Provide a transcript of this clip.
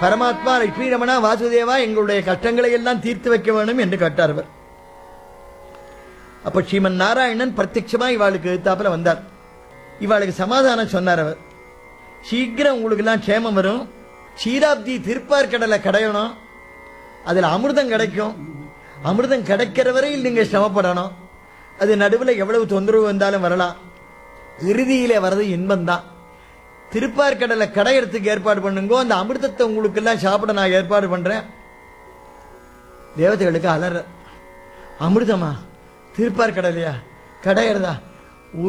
பரமாத்மா லட்சுமி ரமணா வாசுதேவா எங்களுடைய கஷ்டங்களை எல்லாம் தீர்த்து வைக்க வேணும் என்று கேட்டார் அவர் அப்ப ஸ்ரீமன் நாராயணன் பிரத்யட்சமா இவாளுக்கு எதிர்த்தாப்புல வந்தார் இவாளுக்கு சமாதானம் சொன்னார் அவர் சீக்கிரம் உங்களுக்கு எல்லாம் க்ஷேமம் வரும் சீராப்தி திருப்பார் கடலை கடையணும் அதுல அமிர்தம் கிடைக்கும் அமிர்தம் கிடைக்கிற வரையில் நீங்க சிரமப்படணும் அது நடுவில் எவ்வளவு தொந்தரவு வந்தாலும் வரலாம் இறுதியிலே வர்றது இன்பம் தான் திருப்பார்கடலை கடையறதுக்கு ஏற்பாடு பண்ணுங்கோ அந்த அமிர்தத்தை உங்களுக்கு எல்லாம் சாப்பிட நான் ஏற்பாடு பண்றேன் தேவதைகளுக்கு அலற அமிர்தமா திருப்பார்கடலையா கடையறதா